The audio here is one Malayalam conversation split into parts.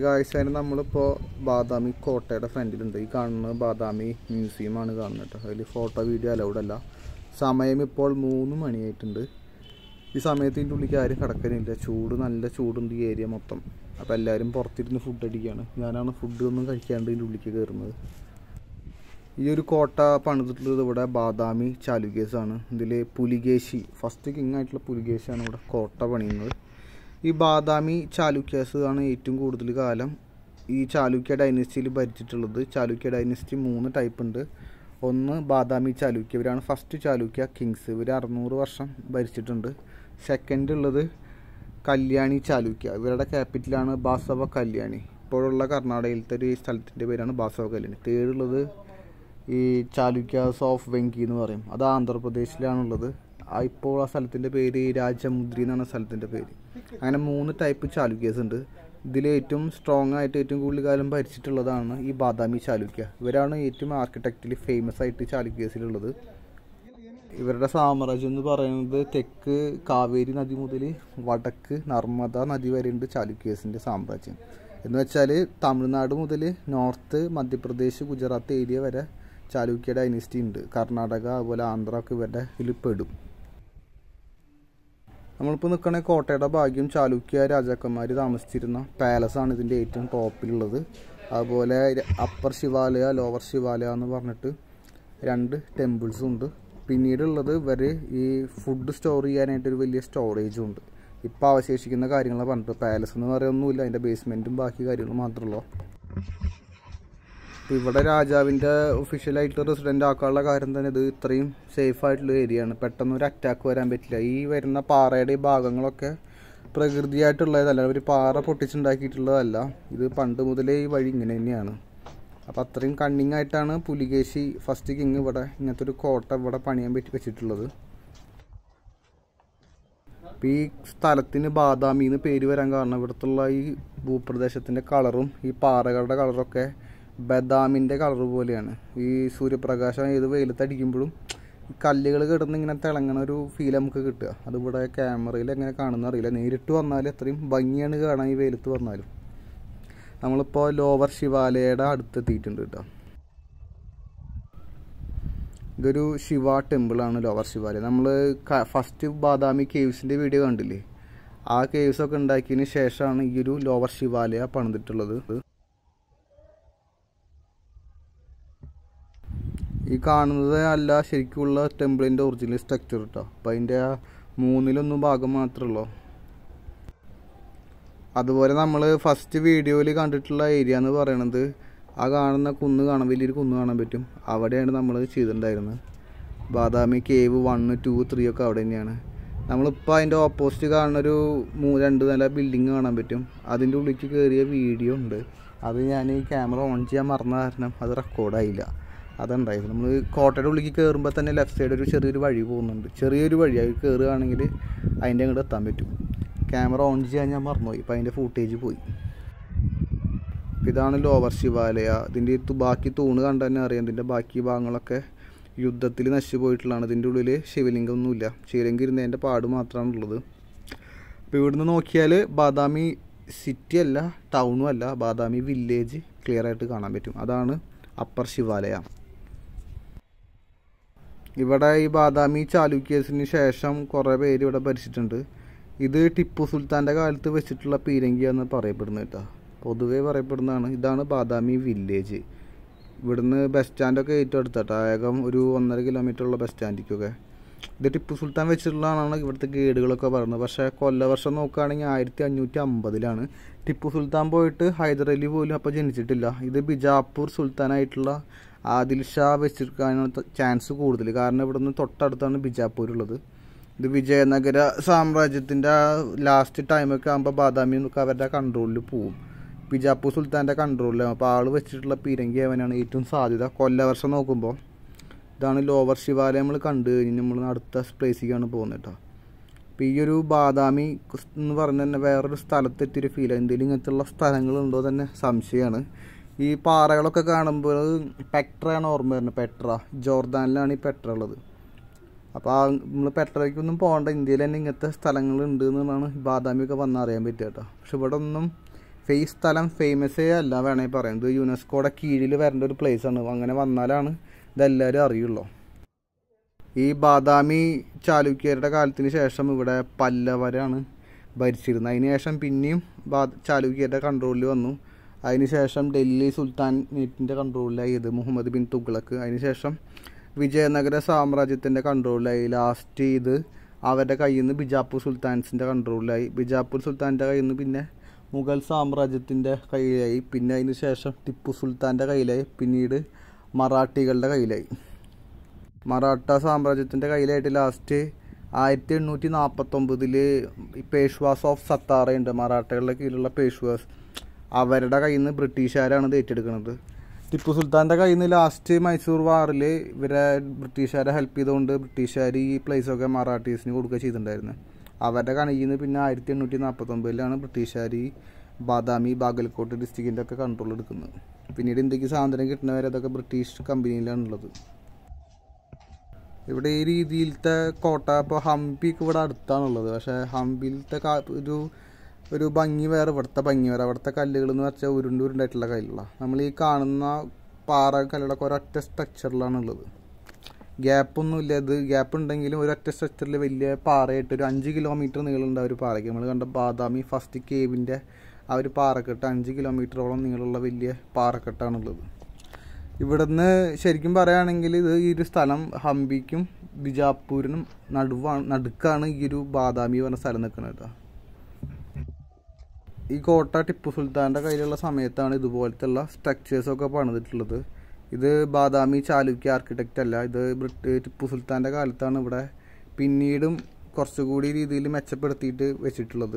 ഗായ്സായാലും നമ്മളിപ്പോൾ ബാദാമി കോട്ടയുടെ ഫ്രണ്ടിലുണ്ട് ഈ കാണുന്നത് ബാദാമി മ്യൂസിയമാണ് കാണുന്നത് കേട്ടോ അതിൽ ഫോട്ടോ വീഡിയോ അലൗഡ് അല്ല സമയം ഇപ്പോൾ മൂന്ന് മണിയായിട്ടുണ്ട് ഈ സമയത്ത് ഇതിൻ്റെ ഉള്ളിലേക്ക് ആരും കിടക്കാനില്ല ചൂട് നല്ല ചൂടുണ്ട് ഈ ഏരിയ മൊത്തം അപ്പോൾ എല്ലാവരും പുറത്തിരുന്ന് ഫുഡ് അടിക്കുകയാണ് ഞാനാണ് ഫുഡ് ഒന്നും കഴിക്കാണ്ട് ഇതിൻ്റെ ഉള്ളിലേക്ക് കയറുന്നത് ഈ ഒരു കോട്ട പണിതിട്ടുള്ളത് ഇവിടെ ബാദാമി ചാലുകേസാണ് ഇതിൽ പുലികേശി ഫസ്റ്റ് കിങ് ആയിട്ടുള്ള പുലികേശിയാണ് ഇവിടെ കോട്ട പണിയുന്നത് ഈ ബാദാമി ചാലുക്യാസ് ആണ് ഏറ്റവും കൂടുതൽ കാലം ഈ ചാലുക്യ ഡൈനസ്റ്റിയിൽ ഭരിച്ചിട്ടുള്ളത് ചാലുക്യ ഡൈനസ്റ്റി മൂന്ന് ടൈപ്പ് ഉണ്ട് ഒന്ന് ബാദാമി ചാലുക്യ ഇവരാണ് ഫസ്റ്റ് ചാലുക്യ കിങ്സ് ഇവർ അറുന്നൂറ് വർഷം ഭരിച്ചിട്ടുണ്ട് സെക്കൻഡ് ഉള്ളത് കല്യാണി ചാലുക്യ ഇവരുടെ ക്യാപിറ്റലാണ് ബാസവ കല്യാണി ഇപ്പോഴുള്ള കർണാടകയിലത്തെ ഒരു സ്ഥലത്തിൻ്റെ പേരാണ് ബാസവ കല്യാണി തേർഡ് ഉള്ളത് ഈ ചാലുക്യാസ് ഓഫ് വെങ്കി എന്ന് പറയും അത് ആന്ധ്രാപ്രദേശിലാണുള്ളത് ആ ഇപ്പോൾ ആ സ്ഥലത്തിൻ്റെ പേര് രാജമുദ്രി എന്നാണ് സ്ഥലത്തിൻ്റെ പേര് അങ്ങനെ മൂന്ന് ടൈപ്പ് ചാലുക്യാസ് ഉണ്ട് ഇതിൽ ഏറ്റവും സ്ട്രോങ് ആയിട്ട് ഏറ്റവും കൂടുതൽ കാലം ഭരിച്ചിട്ടുള്ളതാണ് ഈ ബാദാമി ചാലുക്യ ഇവരാണ് ഏറ്റവും ആർക്കിടെക്റ്റിൽ ഫേമസ് ആയിട്ട് ചാലുക്യാസിലുള്ളത് ഇവരുടെ സാമ്രാജ്യം എന്ന് പറയുന്നത് തെക്ക് കാവേരി നദി മുതൽ വടക്ക് നർമ്മദ നദി വരെയുണ്ട് ചാലുക്യേസിൻ്റെ സാമ്രാജ്യം എന്ന് വെച്ചാൽ തമിഴ്നാട് മുതൽ നോർത്ത് മധ്യപ്രദേശ് ഗുജറാത്ത് ഏരിയ വരെ ചാലുക്യ ഡൈനസ്റ്റി ഉണ്ട് കർണാടക അതുപോലെ ആന്ധ്ര ഒക്കെ ഇവരുടെ ഇതിൽ പെടും നമ്മളിപ്പോൾ നിൽക്കണ കോട്ടയുടെ ഭാഗ്യം ചാലുക്യ രാജാക്കന്മാർ താമസിച്ചിരുന്ന പാലസാണ് ഇതിൻ്റെ ഏറ്റവും ടോപ്പിലുള്ളത് അതുപോലെ അപ്പർ ശിവാലയ ലോവർ ശിവാലയ എന്ന് പറഞ്ഞിട്ട് രണ്ട് ടെമ്പിൾസും ഉണ്ട് പിന്നീടുള്ളത് ഇവർ ഈ ഫുഡ് സ്റ്റോർ ചെയ്യാനായിട്ട് ഒരു വലിയ സ്റ്റോറേജും ഉണ്ട് ഇപ്പോൾ അവശേഷിക്കുന്ന കാര്യങ്ങൾ പറഞ്ഞിട്ട് പാലസ് എന്ന് പറയുന്നൊന്നുമില്ല അതിൻ്റെ ബേസ്മെൻറ്റും ബാക്കി കാര്യങ്ങളും മാത്രമല്ലോ ഇപ്പോൾ ഇവിടെ രാജാവിൻ്റെ ഒഫീഷ്യലായിട്ട് റെസിഡൻ്റ് ആക്കാനുള്ള കാര്യം തന്നെ ഇത് ഇത്രയും സേഫ് ആയിട്ടുള്ള ഏരിയ ആണ് പെട്ടെന്ന് ഒരു അറ്റാക്ക് വരാൻ പറ്റില്ല ഈ വരുന്ന പാറയുടെ ഈ ഭാഗങ്ങളൊക്കെ പ്രകൃതിയായിട്ടുള്ളതല്ല ഒരു പാറ പൊട്ടിച്ചുണ്ടാക്കിയിട്ടുള്ളതല്ല ഇത് പണ്ട് മുതലേ ഈ വഴി ഇങ്ങനെ തന്നെയാണ് അപ്പോൾ അത്രയും കണ്ണിങ് ആയിട്ടാണ് പുലികേശി ഫസ്റ്റ് കിങ് ഇവിടെ ഇങ്ങനത്തെ ഒരു കോട്ട ഇവിടെ പണിയാൻ പറ്റി വെച്ചിട്ടുള്ളത് ഇപ്പം ഈ സ്ഥലത്തിന് ബാദാമി എന്ന് പേര് വരാൻ കാരണം ഇവിടുത്തുള്ള ഈ ഭൂപ്രദേശത്തിൻ്റെ കളറും ഈ പാറകളുടെ കളറൊക്കെ ബദാമിൻ്റെ കളർ പോലെയാണ് ഈ സൂര്യപ്രകാശം ഏത് വെയിലത്തടിക്കുമ്പോഴും ഈ കല്ലുകൾ കിടന്ന് ഇങ്ങനെ തിളങ്ങണ ഒരു ഫീൽ നമുക്ക് കിട്ടുക അതിവിടെ ക്യാമറയിൽ എങ്ങനെ കാണുന്ന അറിയില്ല നേരിട്ട് വന്നാൽ അത്രയും ഭംഗിയാണ് കാണാൻ ഈ വെയിലത്ത് വന്നാലും നമ്മളിപ്പോൾ ലോവർ ശിവാലയയുടെ അടുത്തെത്തിയിട്ടുണ്ട് കേട്ടോ ഇതൊരു ശിവ ടെമ്പിളാണ് ലോവർ ശിവാലയ നമ്മൾ ഫസ്റ്റ് ബാദാമി കേവ്സിൻ്റെ വീഡിയോ കണ്ടില്ലേ ആ കേവ്സ് ഒക്കെ ഉണ്ടാക്കിയതിന് ശേഷമാണ് ഈ ഒരു ലോവർ ശിവാലയ പണിതിട്ടുള്ളത് ഈ കാണുന്നത് അല്ല ശരിക്കുള്ള ടെമ്പിളിൻ്റെ ഒറിജിനൽ സ്ട്രക്ചർ കേട്ടോ അപ്പം അതിൻ്റെ ആ മൂന്നിലൊന്നും ഭാഗം മാത്രമേ ഉള്ളൂ അതുപോലെ നമ്മൾ ഫസ്റ്റ് വീഡിയോയിൽ കണ്ടിട്ടുള്ള ഏരിയ എന്ന് പറയണത് ആ കാണുന്ന കുന്ന് കാണാൻ വലിയൊരു കുന്ന് കാണാൻ പറ്റും അവിടെയാണ് നമ്മൾ ചെയ്തിട്ടുണ്ടായിരുന്നത് Badami cave one two three ഒക്കെ അവിടെ തന്നെയാണ് നമ്മളിപ്പോൾ അതിൻ്റെ ഓപ്പോസിറ്റ് കാണുന്നൊരു മൂ രണ്ട് നില ബിൽഡിങ് കാണാൻ പറ്റും അതിൻ്റെ ഉള്ളിലേക്ക് കയറിയ വീഡിയോ ഉണ്ട് അത് ഞാൻ ഈ ക്യാമറ ഓൺ ചെയ്യാൻ മറന്ന കാരണം അത് റെക്കോർഡായില്ല അതുണ്ടായത് നമ്മൾ കോട്ടയുടെ ഉള്ളിലേക്ക് കയറുമ്പോൾ തന്നെ ലെഫ്റ്റ് സൈഡ് ഒരു ചെറിയൊരു വഴി പോകുന്നുണ്ട് ചെറിയൊരു വഴി അത് കയറുകയാണെങ്കിൽ അതിൻ്റെ അങ്ങോട്ട് എത്താൻ പറ്റും ക്യാമറ ഓൺ ചെയ്യാൻ ഞാൻ മറന്നുപോയി അപ്പോൾ അതിൻ്റെ ഫൂട്ടേജ് പോയി ഇതാണ് ലോവർ ശിവാലയ ഇതിൻ്റെ ബാക്കി തൂണ് കണ്ടു തന്നെ അറിയാം ഇതിൻ്റെ ബാക്കി ഭാഗങ്ങളൊക്കെ യുദ്ധത്തിൽ നശിച്ചു പോയിട്ടുള്ളതാണ് ഇതിൻ്റെ ഉള്ളിൽ ശിവലിംഗം ഒന്നുമില്ല ശിവലിംഗം ഇരുന്നതിൻ്റെ പാട് മാത്രമാണ് ഉള്ളത് അപ്പോൾ ഇവിടുന്ന് നോക്കിയാൽ ബാദാമി സിറ്റി അല്ല ടൗണും അല്ല ബാദാമി വില്ലേജ് ക്ലിയർ ആയിട്ട് കാണാൻ പറ്റും അതാണ് അപ്പർ ശിവാലയ ഇവിടെ ഈ ബാദാമി ചാലുക്യേസിന് ശേഷം കുറേ പേര് ഇവിടെ ഭരിച്ചിട്ടുണ്ട് ഇത് ടിപ്പു സുൽത്താൻ്റെ കാലത്ത് വെച്ചിട്ടുള്ള പീരങ്കിയാന്ന് പറയപ്പെടുന്നത് കേട്ടോ പൊതുവേ പറയപ്പെടുന്നതാണ് ഇതാണ് ബാദാമി വില്ലേജ് ഇവിടുന്ന് ബസ് സ്റ്റാൻഡൊക്കെ ഏറ്റവും അടുത്താട്ടോ ഏകം ഒരു ഒന്നര കിലോമീറ്റർ ഉള്ള ബസ് സ്റ്റാൻഡിലേക്കൊക്കെ ഇത് ടിപ്പു സുൽത്താൻ വെച്ചിട്ടുള്ളതാണ് ഇവിടുത്തെ ഗൈഡുകളൊക്കെ പറയുന്നത് പക്ഷേ കൊല്ലവർഷം നോക്കുകയാണെങ്കിൽ ആയിരത്തി അഞ്ഞൂറ്റി അമ്പതിലാണ് ടിപ്പു സുൽത്താൻ പോയിട്ട് ഹൈദരലി പോലും അപ്പോൾ ജനിച്ചിട്ടില്ല ഇത് ബിജാപ്പൂർ സുൽത്താനായിട്ടുള്ള ആദിൽ ഷാ വെച്ചിരിക്കാനുള്ള ചാൻസ് കൂടുതൽ കാരണം ഇവിടുന്ന് തൊട്ടടുത്താണ് ബിജാപ്പൂർ ഉള്ളത് ഇത് വിജയനഗര സാമ്രാജ്യത്തിൻ്റെ ലാസ്റ്റ് ടൈമൊക്കെ ആകുമ്പോൾ ബാദാമി ഒക്കെ അവരുടെ കൺട്രോളിൽ പോവും ബിജാപ്പൂർ സുൽത്താൻ്റെ കൺട്രോളിലാണ് അപ്പോൾ ആൾ വെച്ചിട്ടുള്ള പീരങ്കി അവനാണ് ഏറ്റവും സാധ്യത കൊല്ലവർഷം നോക്കുമ്പോൾ ഇതാണ് ലോവർ ശിവാലയം നമ്മൾ കണ്ടു കഴിഞ്ഞ് നമ്മൾ അടുത്ത പ്ലേസിലേക്കാണ് പോകുന്നത് കേട്ടോ അപ്പോൾ ഈ ഒരു ബാദാമി എന്ന് പറഞ്ഞ തന്നെ വേറൊരു സ്ഥലത്തെത്തിയൊരു ഫീൽ എന്തെങ്കിലും ഇങ്ങനത്തുള്ള സ്ഥലങ്ങളുണ്ടോ തന്നെ സംശയമാണ് ഈ പാറകളൊക്കെ കാണുമ്പോൾ പെട്രയാണ് ഓർമ്മ വരുന്നത് പെട്ര ജോർദാനിലാണ് ഈ പെട്ര ഉള്ളത് അപ്പോൾ ആ നമ്മൾ പെട്രയ്ക്കൊന്നും പോകേണ്ട ഇന്ത്യയിൽ തന്നെ ഇങ്ങനത്തെ സ്ഥലങ്ങളുണ്ട് എന്നുള്ളതാണ് ബാദാമിയൊക്കെ വന്നാൽ അറിയാൻ പറ്റുക കേട്ടോ പക്ഷെ ഇവിടെ ഒന്നും ഈ സ്ഥലം ഫേമസേ അല്ല വേണമെങ്കിൽ പറയാം ഇത് യുനെസ്കോയുടെ കീഴിൽ വരേണ്ട ഒരു place ആണ് അങ്ങനെ വന്നാലാണ് ഇതെല്ലാവരും അറിയുള്ളൂ ഈ ബാദാമി ചാലുക്യരുടെ കാലത്തിന് ശേഷം ഇവിടെ പല്ലവരാണ് ഭരിച്ചിരുന്നത് അതിന് ശേഷം പിന്നെയും ബാ ചാലുക്യരുടെ കൺട്രോളിൽ വന്നു അതിന് ശേഷം ഡൽഹി സുൽത്താനേറ്റിൻ്റെ കൺട്രോളിലായി ഇത് മുഹമ്മദ് ബിൻ തുഗ്ലക്ക് അതിന് ശേഷം വിജയനഗര സാമ്രാജ്യത്തിൻ്റെ കൺട്രോളിലായി ലാസ്റ്റ് ഇത് അവരുടെ കയ്യിൽ നിന്ന് ബിജാപ്പൂർ സുൽത്താൻസിൻ്റെ കൺട്രോളിലായി ബിജാപ്പൂർ സുൽത്താൻ്റെ കയ്യിൽ നിന്ന് പിന്നെ മുഗൾ സാമ്രാജ്യത്തിൻ്റെ കയ്യിലായി പിന്നെ അതിന് ശേഷം ടിപ്പു സുൽത്താൻ്റെ കയ്യിലായി പിന്നീട് മറാഠികളുടെ കയ്യിലായി മറാഠ സാമ്രാജ്യത്തിൻ്റെ കയ്യിലായിട്ട് ലാസ്റ്റ് ആയിരത്തി എണ്ണൂറ്റി നാൽപ്പത്തൊമ്പതില് പേഷ്വാസ് ഓഫ് സത്താറയുണ്ട് മറാഠകളുടെ കീഴിലുള്ള പേഷ്വാസ് അവരുടെ കയ്യിൽ നിന്ന് ബ്രിട്ടീഷുകാരാണ് ഇത് ഏറ്റെടുക്കുന്നത് ടിപ്പു സുൽത്താൻ്റെ കയ്യിൽ നിന്ന് ലാസ്റ്റ് മൈസൂർ വാറിൽ ഇവരെ ബ്രിട്ടീഷുകാരെ ഹെൽപ്പ് ചെയ്തുകൊണ്ട് ബ്രിട്ടീഷുകാർ ഈ പ്ലേസൊക്കെ മറാഠീസിന് കൊടുക്കുക ചെയ്തിട്ടുണ്ടായിരുന്നു അവരുടെ കണിയിൽ നിന്ന് പിന്നെ ആയിരത്തി എണ്ണൂറ്റി നാൽപ്പത്തൊമ്പതിലാണ് ബ്രിട്ടീഷുകാർ ഈ ബാദാമി ബാഗൽകോട്ട് ഡിസ്ട്രിക്റ്റിൻ്റെ ഒക്കെ കൺട്രോൾ എടുക്കുന്നത് പിന്നീട് ഇന്ത്യക്ക് സ്വാതന്ത്ര്യം കിട്ടുന്നവരെ അതൊക്കെ ബ്രിട്ടീഷ് കമ്പനിയിലാണ് ഉള്ളത് ഇവിടെ ഈ രീതിയിലത്തെ കോട്ട ഇപ്പോൾ ഹംപിക്ക് ഇവിടെ അടുത്താണുള്ളത് പക്ഷേ ഹംപിയിലത്തെ കാ- ഒരു ഒരു ഭംഗി വേറെ ഇവിടുത്തെ ഭംഗി വേറെ അവിടുത്തെ കല്ലുകൾ എന്ന് വെച്ചാൽ ഉരുണ്ട് ഉരുണ്ടായിട്ടുള്ള കല്ലുള്ള നമ്മൾ ഈ കാണുന്ന പാറ കല്ലുകളൊക്കെ ഒരൊറ്റ സ്ട്രക്ചറിലാണ് ഉള്ളത് ഗ്യാപ്പൊന്നുമില്ല ഇത് ഗ്യാപ്പ് ഉണ്ടെങ്കിലും ഒരൊറ്റ സ്ട്രക്ചറിൽ വലിയ പാറയായിട്ട് ഒരു അഞ്ച് കിലോമീറ്റർ നീളമുണ്ട് ആ ഒരു പാറയ്ക്ക് നമ്മൾ കണ്ട ബാദാമി ഫസ്റ്റ് കേവിൻ്റെ ആ ഒരു പാറക്കെട്ട് അഞ്ച് കിലോമീറ്ററോളം നീളമുള്ള വലിയ പാറക്കെട്ടാണുള്ളത് ഇവിടുന്ന് ശരിക്കും പറയുകയാണെങ്കിൽ ഇത് ഈ ഒരു സ്ഥലം ഹംപിക്കും ബിജാപ്പൂരിനും നടുവാണ് നടുക്കാണ് ഈ ഒരു ബാദാമി പറഞ്ഞ സ്ഥലം നിൽക്കുന്നത് കേട്ടോ ഈ കോട്ട ടിപ്പു സുൽത്താൻ്റെ കയ്യിലുള്ള സമയത്താണ് ഇതുപോലത്തുള്ള സ്ട്രക്ചേഴ്സൊക്കെ പണിതിട്ടുള്ളത് ഇത് ബാദാമി ചാലുക്യ ആർക്കിടെക്റ്റ് അല്ല ഇത് ബ്രിട്ട് ടിപ്പു സുൽത്താൻ്റെ കാലത്താണ് ഇവിടെ പിന്നീടും കുറച്ചുകൂടി രീതിയിൽ മെച്ചപ്പെടുത്തിയിട്ട് വെച്ചിട്ടുള്ളത്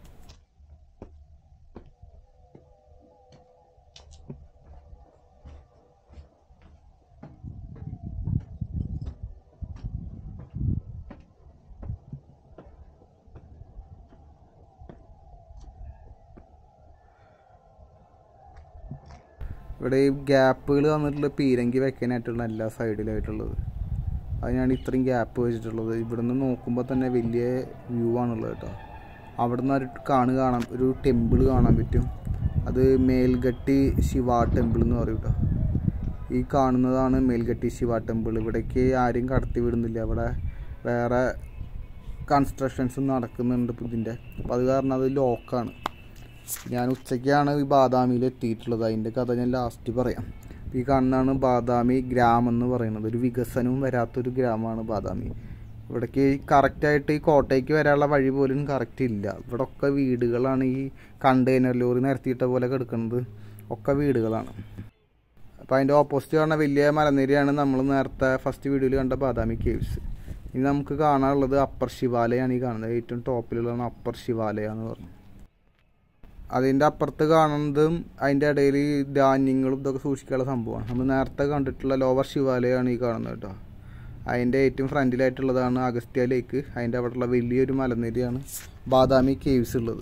ഇവിടെ ഈ ഗ്യാപ്പുകൾ വന്നിട്ടുള്ള പീരങ്കി വെക്കാനായിട്ടുള്ള എല്ലാ സൈഡിലായിട്ടുള്ളത് അതിനാണ് ഇത്രയും ഗ്യാപ്പ് വെച്ചിട്ടുള്ളത് ഇവിടെ നിന്ന് നോക്കുമ്പോൾ തന്നെ വലിയ വ്യൂ ആണുള്ളത് കേട്ടോ അവിടെ നിന്ന് ഒരു കാണു കാണാം ഒരു ടെമ്പിൾ കാണാൻ പറ്റും അത് മേൽഗട്ടി ശിവ ടെമ്പിൾ എന്ന് പറയും കേട്ടോ ഈ കാണുന്നതാണ് മേൽഗട്ടി ശിവ ടെമ്പിൾ ഇവിടേക്ക് ആരും കടത്തി വിടുന്നില്ല അവിടെ വേറെ കൺസ്ട്രക്ഷൻസ് നടക്കുന്നുണ്ട് ഇപ്പം ഇതിൻ്റെ അപ്പം അത് കാരണം അത് ലോക്കാണ് ഞാൻ ഉച്ചയ്ക്കാണ് ഈ ബാദാമിയിൽ എത്തിയിട്ടുള്ളത് അതിൻ്റെ കഥ ഞാൻ ലാസ്റ്റ് പറയാം ഈ കാണുന്നതാണ് ബാദാമി ഗ്രാമം എന്ന് പറയുന്നത് ഒരു വികസനവും വരാത്തൊരു ഗ്രാമമാണ് ബാദാമി ഇവിടേക്ക് കറക്റ്റായിട്ട് ഈ കോട്ടയ്ക്ക് വരാനുള്ള വഴി പോലും കറക്റ്റ് ഇല്ല ഇവിടെ ഒക്കെ വീടുകളാണ് ഈ കണ്ടെയ്നർ ലോറി നിരത്തിയിട്ട പോലെ കിടക്കുന്നത് ഒക്കെ വീടുകളാണ് അപ്പോൾ അതിൻ്റെ ഓപ്പോസിറ്റ് കാണുന്ന വലിയ മലനിരയാണ് നമ്മൾ നേരത്തെ ഫസ്റ്റ് വീഡിയോയിൽ കണ്ട ബാദാമി കേവ്സ് ഇനി നമുക്ക് കാണാനുള്ളത് അപ്പർ ശിവാലയാണ് ഈ കാണുന്നത് ഏറ്റവും ടോപ്പിലുള്ളതാണ് അപ്പർ ശിവാലയ എന്ന് പറഞ്ഞു അതിൻ്റെ അപ്പുറത്ത് കാണുന്നതും അതിൻ്റെ ഇടയിൽ ധാന്യങ്ങളും ഇതൊക്കെ സൂക്ഷിക്കാനുള്ള സംഭവമാണ് നമ്മൾ നേരത്തെ കണ്ടിട്ടുള്ള ലോവർ ശിവാലയമാണ് ഈ കാണുന്നത് കേട്ടോ അതിൻ്റെ ഏറ്റവും ഫ്രണ്ടിലായിട്ടുള്ളതാണ് അഗസ്ത്യ ലേക്ക് അതിൻ്റെ അവിടെയുള്ള വലിയൊരു മലനിരയാണ് ബാദാമി കേവ്സ് ഉള്ളത്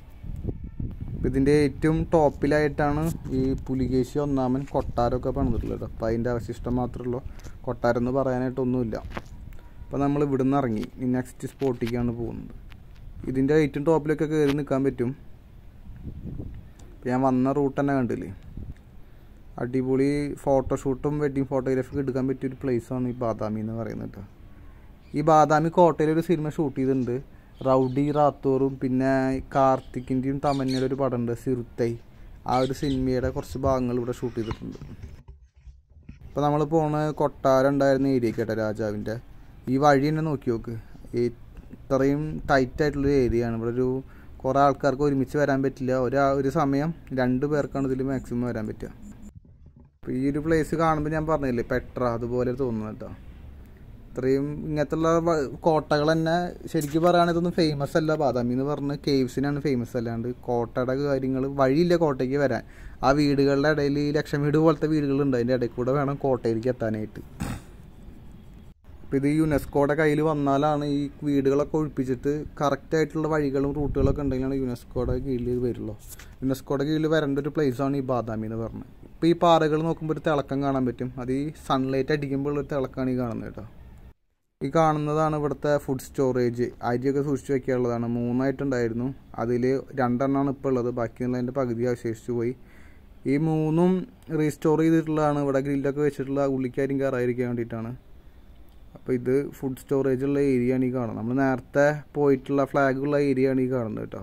ഇപ്പം ഇതിൻ്റെ ഏറ്റവും ടോപ്പിലായിട്ടാണ് ഈ പുലികേശി ഒന്നാമൻ കൊട്ടാരമൊക്കെ പണിതിട്ടുള്ളത് കേട്ടോ അപ്പോൾ അതിൻ്റെ അവശിഷ്ടം മാത്രമേ ഉള്ളൂ കൊട്ടാരം എന്ന് പറയാനായിട്ടൊന്നുമില്ല അപ്പോൾ നമ്മൾ ഇവിടുന്ന് ഇറങ്ങി ഇനി നെക്സ്റ്റ് സ്പോട്ടിലേക്കാണ് പോകുന്നത് ഇതിൻ്റെ ഏറ്റവും ടോപ്പിലൊക്കെ കയറി നിൽക്കാൻ പറ്റും ഇപ്പം ഞാൻ വന്ന റൂട്ട് തന്നെ കണ്ടില്ലേ അടിപൊളി ഫോട്ടോഷൂട്ടും വെഡ്ഡിങ് ഫോട്ടോഗ്രാഫി എടുക്കാൻ പറ്റിയ ഒരു പ്ലേസാണ് ഈ ബാദാമി എന്ന് പറയുന്നത് കേട്ടോ ഈ ബാദാമി കോട്ടയിൽ ഒരു സിനിമ ഷൂട്ട് ചെയ്തിട്ടുണ്ട് റൗഡി റാത്തോറും പിന്നെ കാർത്തിക്കിൻ്റെയും തമന്നയുടെ ഒരു പടമുണ്ട് സിറുത്തൈ ആ ഒരു സിനിമയുടെ കുറച്ച് ഭാഗങ്ങൾ ഇവിടെ ഷൂട്ട് ചെയ്തിട്ടുണ്ട് ഇപ്പോൾ നമ്മൾ പോണ കൊട്ടാരം ഉണ്ടായിരുന്ന ഏരിയ കേട്ടോ രാജാവിൻ്റെ ഈ വഴി തന്നെ നോക്കി നോക്ക് ഈ ഇത്രയും ടൈറ്റ് ആയിട്ടുള്ളൊരു ഏരിയ ആണ് ഇവിടെ ഒരു കുറേ ആൾക്കാർക്ക് ഒരുമിച്ച് വരാൻ പറ്റില്ല ഒരാ ഒരു സമയം രണ്ട് പേർക്കാണ് ഇതിൽ മാക്സിമം വരാൻ പറ്റുക അപ്പോൾ ഈ ഒരു പ്ലേസ് കാണുമ്പോൾ ഞാൻ പറഞ്ഞില്ലേ പെട്ര അതുപോലെ തോന്നുന്നു കേട്ടോ ഇത്രയും ഇങ്ങനത്തുള്ള വ- കോട്ടകൾ തന്നെ ശരിക്കും പറയുകയാണെങ്കിൽ ഇതൊന്നും ഫേമസ് അല്ല ബാദാമി എന്ന് പറഞ്ഞ് കേവ്സിനാണ് ഫേമസ് അല്ലാണ്ട് കോട്ടയുടെ കാര്യങ്ങൾ വഴിയില്ല കോട്ടയ്ക്ക് വരാൻ ആ വീടുകളുടെ ഇടയിൽ ഈ ലക്ഷം വീട് പോലത്തെ വീടുകളുണ്ട് അതിൻ്റെ ഇടയിൽ കൂടെ വേണം കോട്ടയിലേക്ക് എത്താനായിട്ട് അപ്പോൾ ഇത് യുനെസ്കോയുടെ കയ്യിൽ വന്നാലാണ് ഈ വീടുകളൊക്കെ ഒഴിപ്പിച്ചിട്ട് കറക്റ്റ് ആയിട്ടുള്ള വഴികളും റൂട്ടുകളൊക്കെ ഉണ്ടെങ്കിലാണ് യുനെസ്കോയുടെ കീഴിൽ ഇത് വരുള്ളൂ യുനെസ്കോയുടെ കീഴിൽ വരേണ്ട ഒരു പ്ലേസാണ് ഈ ബാദാമി എന്ന് പറഞ്ഞത് ഇപ്പോൾ ഈ പാറകൾ നോക്കുമ്പോൾ ഒരു തിളക്കം കാണാൻ പറ്റും അത് ഈ സൺലൈറ്റ് അടിക്കുമ്പോൾ ഒരു തിളക്കമാണ് ഈ കാണുന്നത് കേട്ടോ ഈ കാണുന്നതാണ് ഇവിടുത്തെ ഫുഡ് സ്റ്റോറേജ് അരിയൊക്കെ സൂക്ഷിച്ച് വെക്കാനുള്ളതാണ് മൂന്നായിട്ടുണ്ടായിരുന്നു അതിൽ രണ്ടെണ്ണമാണ് ഇപ്പോൾ ഉള്ളത് ബാക്കിയുള്ളതിൻ്റെ പകുതി അവശേഷിച്ചു പോയി ഈ മൂന്നും റീസ്റ്റോർ ചെയ്തിട്ടുള്ളതാണ് ഇവിടെ ഗ്രില്ലൊക്കെ വെച്ചിട്ടുള്ള ഉള്ളിക്കാരും കയറാതിരിക്കാൻ വേണ്ടിയിട്ടാണ് അപ്പോൾ ഇത് ഫുഡ് സ്റ്റോറേജ് ഉള്ള ഏരിയ ആണ് ഈ കാണുന്നത് നമ്മൾ നേരത്തെ പോയിട്ടുള്ള ഫ്ലാഗ് ഉള്ള ഏരിയ ആണ് ഈ കാണുന്നത് കേട്ടോ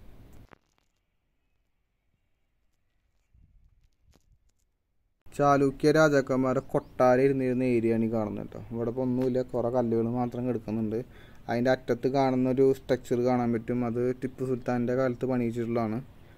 ചാലൂക്യ രാജാക്കന്മാരെ കൊട്ടാരം ഇരുന്നിരുന്ന ഏരിയ ആണ് ഈ കാണുന്നത് കേട്ടോ ഇവിടെ ഇപ്പോൾ ഒന്നുമില്ല കുറേ കല്ലുകൾ മാത്രം കിടക്കുന്നുണ്ട് അതിൻ്റെ അറ്റത്ത് കാണുന്ന ഒരു സ്ട്രക്ചർ കാണാൻ പറ്റും അത് ടിപ്പു സുൽത്താൻ്റെ കാലത്ത് പണിയിച്ചിട്ടുള്ളതാണ്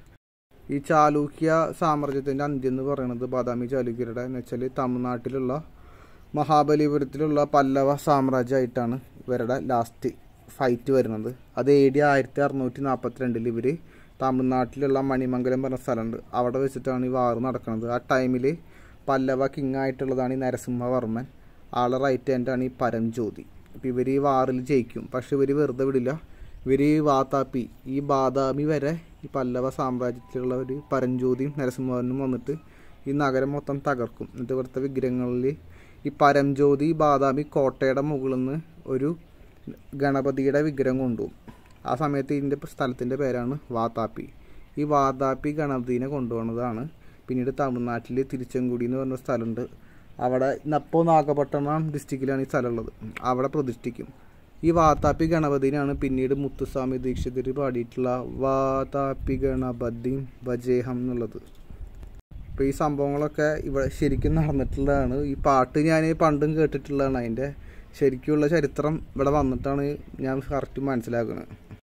ഈ ചാലൂക്യ സാമ്രാജ്യത്തിൻ്റെ അന്ത്യം എന്ന് പറയുന്നത് ബാദാമി ചാലൂക്യരുടെ എന്ന് വെച്ചാൽ തമിഴ്നാട്ടിലുള്ള മഹാബലിപുരത്തിലുള്ള പല്ലവ സാമ്രാജ്യമായിട്ടാണ് ഇവരുടെ ലാസ്റ്റ് ഫൈറ്റ് വരുന്നത് അത് എ ഡി ആയിരത്തി അറുന്നൂറ്റി നാൽപ്പത്തി രണ്ടിൽ ഇവർ തമിഴ്നാട്ടിലുള്ള മണിമംഗലം പറഞ്ഞ സ്ഥലമുണ്ട് അവിടെ വെച്ചിട്ടാണ് ഈ വാറ് നടക്കുന്നത് ആ ടൈമിൽ പല്ലവ കിങ് ആയിട്ടുള്ളതാണ് ഈ നരസിംഹവർമ്മൻ ആളെ റൈറ്റ് ഹാൻഡാണ് ഈ പരംജ്യോതി അപ്പോൾ ഇവർ ഈ വാറിൽ ജയിക്കും പക്ഷെ ഇവർ വെറുതെ വിടില്ല ഇവർ ഈ വാത്താപ്പി ഈ ബാദാമി വരെ ഈ പല്ലവ സാമ്രാജ്യത്തിലുള്ള ഒരു പരംജ്യോതിയും നരസിംഹവർമ്മനും വന്നിട്ട് ഈ നഗരം മൊത്തം തകർക്കും എന്നിട്ട് ഇവിടുത്തെ വിഗ്രഹങ്ങളിൽ ഈ പരംജ്യോതി ബാദാമി കോട്ടയുടെ മുകളിൽ നിന്ന് ഒരു ഗണപതിയുടെ വിഗ്രഹം കൊണ്ടുപോകും ആ സമയത്ത് ഇതിൻ്റെ സ്ഥലത്തിൻ്റെ പേരാണ് വാതാപ്പി ഈ വാതാപ്പി ഗണപതിനെ കൊണ്ടുപോകുന്നതാണ് പിന്നീട് തമിഴ്നാട്ടിൽ തിരുച്ചെങ്കുടി എന്ന് പറഞ്ഞ സ്ഥലമുണ്ട് അവിടെ നപ്പോ നാഗപട്ടണം ഡിസ്ട്രിക്റ്റിലാണ് ഈ സ്ഥലമുള്ളത് അവിടെ പ്രതിഷ്ഠിക്കും ഈ വാതാപ്പി ഗണപതിനാണ് പിന്നീട് മുത്തുസ്വാമി ദീക്ഷിതർ പാടിയിട്ടുള്ള വാതാപ്പി ഗണപതി ഭജേഹം എന്നുള്ളത് അപ്പോൾ ഈ സംഭവങ്ങളൊക്കെ ഇവിടെ ശരിക്കും നടന്നിട്ടുള്ളതാണ് ഈ പാട്ട് ഞാൻ പണ്ടും കേട്ടിട്ടുള്ളതാണ് അതിൻ്റെ ശരിക്കുള്ള ചരിത്രം ഇവിടെ വന്നിട്ടാണ് ഞാൻ കറക്റ്റ് മനസ്സിലാക്കുന്നത്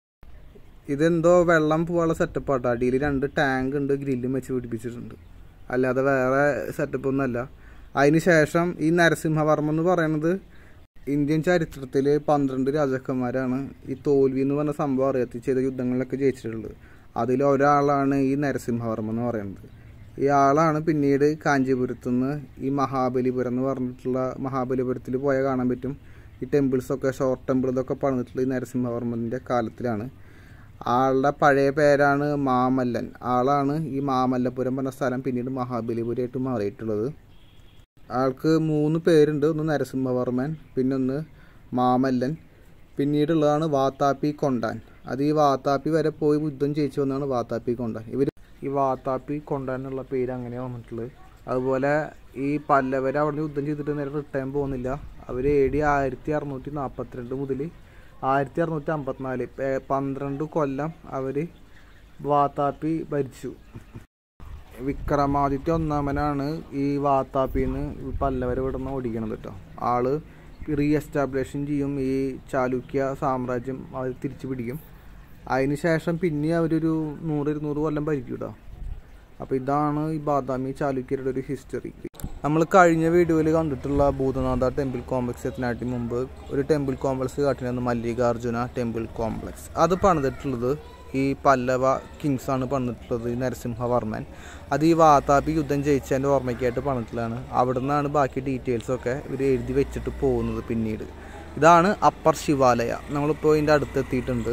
ഇതെന്തോ വെള്ളം പോകാനുള്ള സെറ്റപ്പാട്ടോ അടിയിൽ രണ്ട് ടാങ്ക് ഉണ്ട് ഗ്രില്ലും വെച്ച് പിടിപ്പിച്ചിട്ടുണ്ട് അല്ലാതെ വേറെ സെറ്റപ്പ് ഒന്നുമല്ല അതിന് ശേഷം ഈ നരസിംഹവർമ്മ എന്ന് പറയുന്നത് ഇന്ത്യൻ ചരിത്രത്തിൽ പന്ത്രണ്ട് രാജാക്കന്മാരാണ് ഈ തോൽവി എന്ന് പറഞ്ഞ സംഭവം അറിയാത്ത ചെയ്ത യുദ്ധങ്ങളിലൊക്കെ ജയിച്ചിട്ടുള്ളത് അതിൽ ഒരാളാണ് ഈ നരസിംഹവർമ്മ എന്ന് പറയുന്നത് ഈ ആളാണ് പിന്നീട് കാഞ്ചീപുരത്തു നിന്ന് ഈ മഹാബലിപുരം എന്ന് പറഞ്ഞിട്ടുള്ള മഹാബലിപുരത്തിൽ പോയാൽ കാണാൻ പറ്റും ഈ ടെമ്പിൾസൊക്കെ ഷോർട്ട് ടെമ്പിൾ ഇതൊക്കെ പണിതിട്ടുള്ള ഈ നരസിംഹവർമ്മൻ്റെ കാലത്തിലാണ് ആളുടെ പഴയ പേരാണ് മാമല്ലൻ ആളാണ് ഈ മാമല്ലപുരം പറഞ്ഞ സ്ഥലം പിന്നീട് മഹാബലിപുരമായിട്ട് മാറിയിട്ടുള്ളത് ആൾക്ക് മൂന്ന് പേരുണ്ട് ഒന്ന് നരസിംഹവർമ്മൻ പിന്നെ ഒന്ന് മാമല്ലൻ പിന്നീടുള്ളതാണ് വാത്താപ്പി കൊണ്ടാൻ അത് ഈ വാത്താപ്പി വരെ പോയി യുദ്ധം ജയിച്ചു വന്നാണ് വാത്താപ്പി കൊണ്ടാൻ ഇവർ ഈ വാത്താപ്പി കൊണ്ടാൻ എന്നുള്ള പേര് അങ്ങനെ വന്നിട്ടുള്ളത് അതുപോലെ ഈ പല്ലവർ അവിടെ യുദ്ധം ചെയ്തിട്ട് നേരെ റിട്ടേൺ പോകുന്നില്ല അവർ എ ഡി ആയിരത്തി അറുന്നൂറ്റി നാൽപ്പത്തിരണ്ട് മുതൽ ആയിരത്തി അറുന്നൂറ്റി അമ്പത്തിനാല് പന്ത്രണ്ട് കൊല്ലം അവർ വാത്താപ്പി ഭരിച്ചു വിക്രമാദിത്യ ഒന്നാമനാണ് ഈ വാത്താപ്പിന്ന് പല്ലവരെ ഇവിടെ നിന്ന് ഓടിക്കണത് കേട്ടോ ആള് റീ എസ്റ്റാബ്ലിഷൻ ചെയ്യും ഈ ചാലുക്യ സാമ്രാജ്യം അവർ തിരിച്ചു പിടിക്കും അതിന് ശേഷം പിന്നെ അവരൊരു നൂറ് ഇരുന്നൂറ് കൊല്ലം ഭരിക്കും കേട്ടോ അപ്പോൾ ഇതാണ് ഈ ബാദാമി ചാലുക്യരുടെ ഒരു ഹിസ്റ്ററി നമ്മൾ കഴിഞ്ഞ വീഡിയോയിൽ കണ്ടിട്ടുള്ള ഭൂതനാഥ ടെമ്പിൾ കോംപ്ലക്സ് എത്തിനാട്ടി മുമ്പ് ഒരു ടെമ്പിൾ കോംപ്ലക്സ് കാട്ടിനായിരുന്നു മല്ലികാർജുന ടെമ്പിൾ കോംപ്ലക്സ് അത് പണിതിട്ടുള്ളത് ഈ പല്ലവ കിങ്സ് ആണ് പണിതിട്ടുള്ളത് ഈ നരസിംഹവർമ്മൻ അത് ഈ വാതാപി യുദ്ധം ജയിച്ചതിൻ്റെ ഓർമ്മയ്ക്കായിട്ട് പണിതിട്ടുള്ളതാണ് അവിടെ നിന്നാണ് ബാക്കി ഡീറ്റെയിൽസ് ഒക്കെ ഇവർ എഴുതി വെച്ചിട്ട് പോകുന്നത് പിന്നീട് ഇതാണ് അപ്പർ ശിവാലയ നമ്മളിപ്പോൾ ഇതിൻ്റെ അടുത്തെത്തിയിട്ടുണ്ട്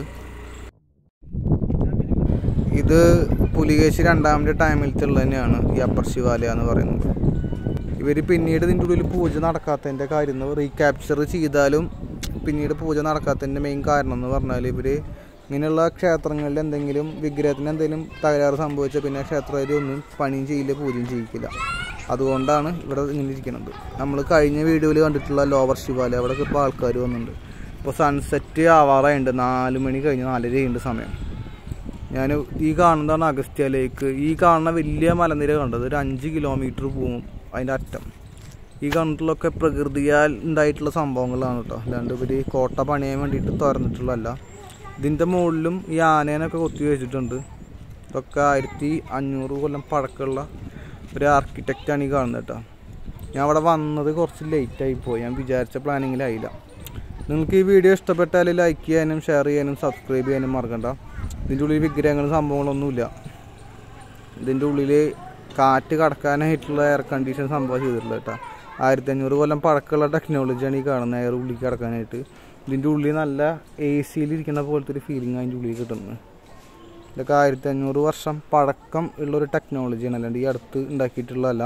ഇത് പുലികേശി രണ്ടാമത്തെ ടൈമിലത്തുള്ള തന്നെയാണ് ഈ അപ്പർ ശിവാലയ എന്ന് പറയുന്നത് ഇവർ പിന്നീട് ഇതിൻ്റെ ഉള്ളിൽ പൂജ നടക്കാത്തതിൻ്റെ കാര്യം റീക്യാപ്ചർ ചെയ്താലും പിന്നീട് പൂജ നടക്കാത്തതിൻ്റെ മെയിൻ കാരണം എന്ന് പറഞ്ഞാൽ ഇവർ ഇങ്ങനെയുള്ള ക്ഷേത്രങ്ങളിൽ എന്തെങ്കിലും വിഗ്രഹത്തിന് എന്തെങ്കിലും തകരാറ് സംഭവിച്ചാൽ പിന്നെ ക്ഷേത്രത്തിൽ ഒന്നും പണിയും ചെയ്യില്ല പൂജയും ചെയ്യിക്കില്ല അതുകൊണ്ടാണ് ഇവിടെ ഇങ്ങനെ ഇരിക്കുന്നത് നമ്മൾ കഴിഞ്ഞ വീഡിയോയിൽ കണ്ടിട്ടുള്ള ലോവർ ശിവാലയ അവിടെ ഇപ്പോൾ ആൾക്കാർ വന്നിട്ടുണ്ട് ഇപ്പോൾ സൺസെറ്റ് ആവാറായുണ്ട് നാല് മണി കഴിഞ്ഞ് നാലരയുണ്ട് സമയം ഞാൻ ഈ കാണുന്നതാണ് അഗസ്ത്യ ലേക്ക് ഈ കാണുന്ന വലിയ മലനിര കണ്ടത് ഒരു അഞ്ച് കിലോമീറ്റർ പോകും അതിൻ്റെ അറ്റം ഈ കണ്ടിട്ടുള്ളൊക്കെ പ്രകൃതിയാൽ ഉണ്ടായിട്ടുള്ള സംഭവങ്ങളാണ് കേട്ടോ അല്ലാണ്ട് ഇവർ കോട്ട പണിയാൻ വേണ്ടിയിട്ട് തുറന്നിട്ടുള്ളതല്ല ഇതിൻ്റെ മുകളിലും ഈ ആനേനൊക്കെ കൊത്തി വെച്ചിട്ടുണ്ട് ഇതൊക്കെ ആയിരത്തി അഞ്ഞൂറ് കൊല്ലം പഴക്കമുള്ള ഒരു ആർക്കിടെക്റ്റാണ് ഈ കാണുന്നത് കേട്ടോ ഞാൻ അവിടെ വന്നത് കുറച്ച് ലേറ്റായി പോയി ഞാൻ വിചാരിച്ച പ്ലാനിങ്ങിലായില്ല നിങ്ങൾക്ക് ഈ വീഡിയോ ഇഷ്ടപ്പെട്ടാൽ ലൈക്ക് ചെയ്യാനും ഷെയർ ചെയ്യാനും സബ്സ്ക്രൈബ് ചെയ്യാനും മറക്കണ്ട ഇതിൻ്റെ ഉള്ളിൽ വിഗ്രഹങ്ങളും സംഭവങ്ങളൊന്നുമില്ല ഇതിൻ്റെ ഉള്ളിൽ കാറ്റ് കടക്കാനായിട്ടുള്ള എയർ കണ്ടീഷൻ സംഭവം ചെയ്തിട്ടുള്ളത് കേട്ടോ ആയിരത്തി അഞ്ഞൂറ് കൊല്ലം പഴക്കമുള്ള ടെക്നോളജിയാണ് ഈ കാണുന്നത് എയർ ഉള്ളിൽ കിടക്കാനായിട്ട് ഇതിൻ്റെ ഉള്ളിൽ നല്ല എ സിയിൽ ഇരിക്കുന്ന പോലത്തെ ഒരു ഫീലിംഗ് അതിൻ്റെ ഉള്ളിൽ കിട്ടുന്നത് ഇതൊക്കെ ആയിരത്തി അഞ്ഞൂറ് വർഷം പഴക്കം ഉള്ളൊരു ടെക്നോളജിയാണ് അല്ലാണ്ട് ഈ അടുത്ത് ഉണ്ടാക്കിയിട്ടുള്ളതല്ല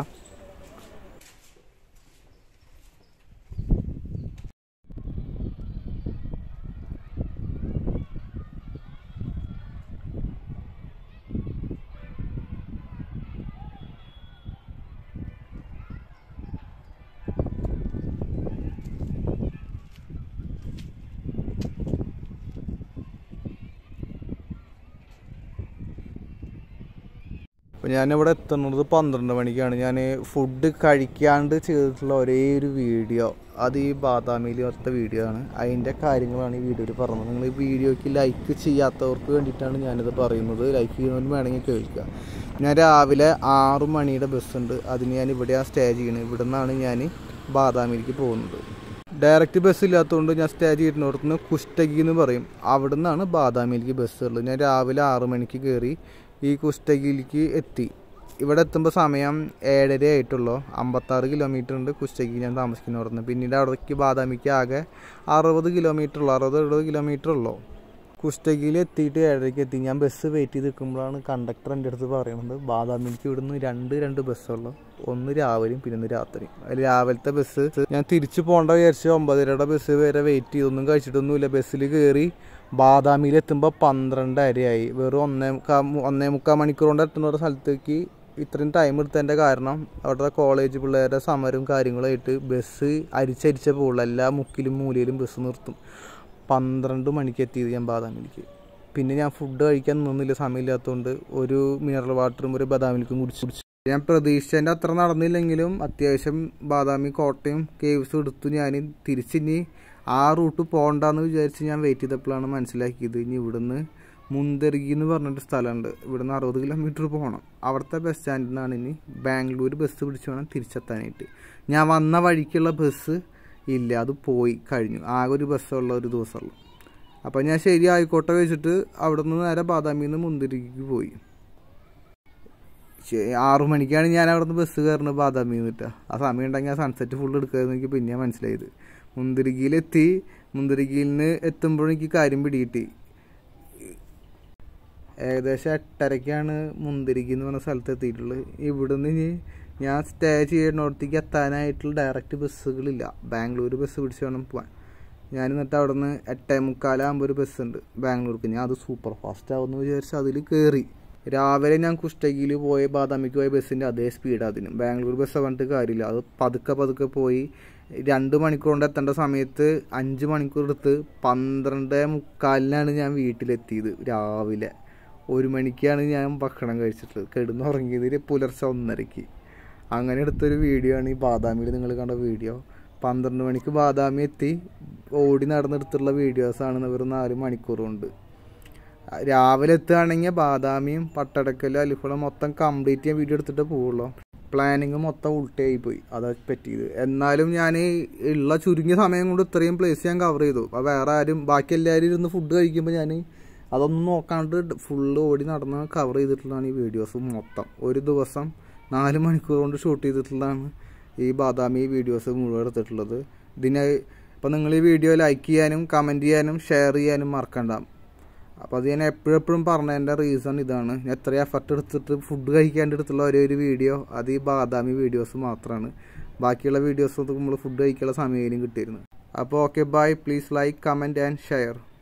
അപ്പോൾ ഞാനിവിടെ എത്തുന്നത് പന്ത്രണ്ട് മണിക്കാണ് ഞാൻ ഫുഡ് കഴിക്കാണ്ട് ചെയ്തിട്ടുള്ള ഒരേ ഒരു വീഡിയോ അത് ഈ ബാദാമിയിൽ ഒറ്റ വീഡിയോ ആണ് അതിൻ്റെ കാര്യങ്ങളാണ് ഈ വീഡിയോയിൽ പറഞ്ഞത് നിങ്ങൾ ഈ വീഡിയോയ്ക്ക് ലൈക്ക് ചെയ്യാത്തവർക്ക് വേണ്ടിയിട്ടാണ് ഞാനിത് പറയുന്നത് ലൈക്ക് ചെയ്യുന്നവരും വേണമെങ്കിൽ കേൾക്കുക ഞാൻ രാവിലെ ആറ് മണിയുടെ ബസ്സുണ്ട് അതിന് ഞാൻ ഇവിടെയാണ് സ്റ്റേ ചെയ്യുന്നത് ഇവിടെ നിന്നാണ് ഞാൻ ബാദാമിലേക്ക് പോകുന്നത് ഡയറക്റ്റ് ബസ് ഇല്ലാത്തതുകൊണ്ട് ഞാൻ സ്റ്റേ ചെയ്യുന്നിടത്ത് നിന്ന് കുഷ്ടകി എന്ന് പറയും അവിടെ നിന്നാണ് ബാദാമിയിലേക്ക് ബസ് ഉള്ളത് ഞാൻ രാവിലെ ആറ് മണിക്ക് കയറി ഈ കുഷ്ടകിയിലേക്ക് എത്തി ഇവിടെ എത്തുമ്പോൾ സമയം ഏഴര ആയിട്ടുള്ളൂ അമ്പത്താറ് കിലോമീറ്റർ ഉണ്ട് കുഷ്ടകി ഞാൻ താമസിക്കുന്നവിടെ നിന്ന് പിന്നീട് അവിടേക്ക് ബാദാമിക്ക് ആകെ അറുപത് കിലോമീറ്റർ ഉള്ളൂ അറുപത് എഴുപത് കിലോമീറ്റർ ഉള്ളൂ കുഷ്ടകിയിൽ എത്തിയിട്ട് ഏഴരയ്ക്ക് എത്തി ഞാൻ ബസ് വെയിറ്റ് ചെയ്ത് നിൽക്കുമ്പോഴാണ് കണ്ടക്ടർ എൻ്റെ അടുത്ത് പറയുന്നത് ബാദാമിലേക്ക് ഇവിടുന്ന് രണ്ട് രണ്ട് ബസ്സുള്ളൂ ഒന്ന് രാവിലെയും പിന്നെ ഒന്ന് രാത്രിയും അതിൽ രാവിലത്തെ ബസ് ഞാൻ തിരിച്ചു പോകേണ്ട വിചാരിച്ച് ഒമ്പതരയുടെ ബസ് വരെ വെയിറ്റ് ചെയ്തൊന്നും കഴിച്ചിട്ടൊന്നുമില്ല ബസ്സിൽ കയറി ബാദാമിയിൽ എത്തുമ്പോൾ പന്ത്രണ്ടരയായി വെറും ഒന്നേ മുക്കാ ഒന്നേ മുക്കാൽ മണിക്കൂർ കൊണ്ട് എത്തുന്ന ഒരു സ്ഥലത്തേക്ക് ഇത്രയും ടൈം എടുത്തതിൻ്റെ കാരണം അവിടുത്തെ കോളേജ് പിള്ളേരുടെ സമരവും കാര്യങ്ങളായിട്ട് ബസ് അരിച്ചരിച്ച പോകുള്ളൂ എല്ലാ മുക്കിലും മൂലയിലും ബസ് നിർത്തും പന്ത്രണ്ട് മണിക്ക് എത്തിയത് ഞാൻ ബാദാമിലേക്ക് പിന്നെ ഞാൻ ഫുഡ് കഴിക്കാൻ നിന്നില്ല സമയമില്ലാത്തതുകൊണ്ട് ഒരു മിനറൽ വാട്ടറും ഒരു ബദാം മിൽക്കും കുടിച്ചു കുടിച്ചു ഞാൻ പ്രതീക്ഷിച്ചതിൻ്റെ അത്ര നടന്നില്ലെങ്കിലും അത്യാവശ്യം ബാദാമി കോട്ടയം കേവ്സ് എടുത്തു ഞാൻ തിരിച്ചിനി ആ റൂട്ട് പോകണ്ടെന്ന് വിചാരിച്ച് ഞാൻ വെയിറ്റ് ചെയ്തപ്പോഴാണ് മനസ്സിലാക്കിയത് ഇനി ഇവിടുന്ന് മുന്തരികി എന്ന് പറഞ്ഞിട്ട് സ്ഥലമുണ്ട് ഇവിടുന്ന് അറുപത് കിലോമീറ്റർ പോകണം അവിടുത്തെ ബസ് സ്റ്റാൻഡിൽ നിന്നാണ് ഇനി ബാംഗ്ലൂർ ബസ് പിടിച്ച് വേണം തിരിച്ചെത്താനായിട്ട് ഞാൻ വന്ന വഴിക്കുള്ള ബസ് ഇല്ല അത് പോയി കഴിഞ്ഞു ആകെ ഒരു ബസ്സുള്ള ഒരു ദിവസമുള്ളൂ അപ്പോൾ ഞാൻ ശരി ആയിക്കോട്ടെ വെച്ചിട്ട് അവിടെ നിന്ന് നേരെ ബാദാമിയിൽ നിന്ന് മുന്തിരിക്ക് പോയി ആറു മണിക്കാണ് ഞാൻ അവിടെ നിന്ന് ബസ് കയറുന്നത് ബാദാമിയിൽ നിന്നിട്ട് ആ സമയം ഉണ്ടെങ്കിൽ ആ സൺസെറ്റ് ഫുൾ എടുക്കാമെന്ന് എനിക്ക് പിന്നെയാണ് മനസ്സിലായത് മുന്തിരികയിലെത്തി മുന്തിരികയിൽ നിന്ന് എത്തുമ്പോഴും എനിക്ക് കാര്യം പിടികിട്ടി ഏകദേശം എട്ടരയ്ക്കാണ് മുന്തിരിക്ക് എന്ന് പറഞ്ഞ സ്ഥലത്ത് എത്തിയിട്ടുള്ളത് ഇവിടുന്ന് ഇനി ഞാൻ സ്റ്റേ ചെയ്യുന്നിടത്തേക്ക് എത്താനായിട്ടുള്ള ഡയറക്റ്റ് ബസ്സുകളില്ല ബാംഗ്ലൂർ ബസ് പിടിച്ച് വേണം പോകാൻ ഞാൻ എന്നിട്ട് അവിടെ നിന്ന് എട്ടേ മുക്കാലാകുമ്പോൾ ഒരു ബസ്സുണ്ട് ബാംഗ്ലൂർക്ക് ഞാൻ അത് സൂപ്പർ ഫാസ്റ്റ് ആവുമെന്ന് വിചാരിച്ച് അതിൽ കയറി രാവിലെ ഞാൻ കുഷ്ടകിയിൽ പോയ ബാദാമിക്ക് പോയ ബസ്സിൻ്റെ അതേ സ്പീഡ് അതിന് ബാംഗ്ലൂർ ബസ് പറഞ്ഞിട്ട് കാര്യമില്ല അത് പതുക്കെ പതുക്കെ പോയി രണ്ട് മണിക്കൂർ കൊണ്ട് എത്തേണ്ട സമയത്ത് അഞ്ച് മണിക്കൂർ എടുത്ത് പന്ത്രണ്ട് മുക്കാലിനാണ് ഞാൻ വീട്ടിലെത്തിയത് രാവിലെ ഒരു മണിക്കാണ് ഞാൻ ഭക്ഷണം കഴിച്ചിട്ടുള്ളത് കിടന്നുറങ്ങിയതിൽ പുലർച്ചെ ഒന്നരയ്ക്ക് അങ്ങനെ എടുത്തൊരു വീഡിയോ ആണ് ഈ ബാദാമിയിൽ നിങ്ങൾ കണ്ട വീഡിയോ പന്ത്രണ്ട് മണിക്ക് ബാദാമി എത്തി ഓടി നടന്നെടുത്തുള്ള വീഡിയോസാണ് ഒരു നാല് മണിക്കൂർ കൊണ്ട് രാവിലെ എത്തുകയാണെങ്കിൽ ബാദാമിയും പട്ടടക്കലും അലിഫുളം മൊത്തം കംപ്ലീറ്റ് ചെയ്യാൻ വീഡിയോ എടുത്തിട്ട് പോവുള്ളൂ പ്ലാനിങ് മൊത്തം ഉൾട്ടയായി പോയി അതാ പറ്റിയത് എന്നാലും ഞാൻ ഉള്ള ചുരുങ്ങിയ സമയം കൊണ്ട് ഇത്രയും പ്ലേസ് ഞാൻ കവർ ചെയ്തു അപ്പോൾ വേറെ ആരും ബാക്കി എല്ലാവരും ഇരുന്ന് ഫുഡ് കഴിക്കുമ്പോൾ ഞാൻ അതൊന്നും നോക്കാണ്ട് ഫുള്ള് ഓടി നടന്ന് കവർ ചെയ്തിട്ടുള്ളതാണ് ഈ വീഡിയോസ് മൊത്തം ഒരു ദിവസം നാല് മണിക്കൂർ കൊണ്ട് ഷൂട്ട് ചെയ്തിട്ടുള്ളതാണ് ഈ ബാദാമി വീഡിയോസ് മുഴുവൻ എടുത്തിട്ടുള്ളത് ഇതിന് ഇപ്പം നിങ്ങൾ ഈ വീഡിയോ ലൈക്ക് ചെയ്യാനും കമൻറ്റ് ചെയ്യാനും ഷെയർ ചെയ്യാനും മറക്കണ്ട അപ്പോൾ അത് ഞാൻ എപ്പോഴെപ്പോഴും പറഞ്ഞതിൻ്റെ റീസൺ ഇതാണ് ഞാൻ എത്ര എഫർട്ട് എടുത്തിട്ട് ഫുഡ് കഴിക്കാണ്ട് എടുത്തുള്ള ഒരേ ഒരു വീഡിയോ അത് ഈ ബാദാമി വീഡിയോസ് മാത്രമാണ് ബാക്കിയുള്ള വീഡിയോസ് നമ്മൾ ഫുഡ് കഴിക്കാനുള്ള സമയം കിട്ടിയിരുന്നു അപ്പോൾ okay bye please like comment and share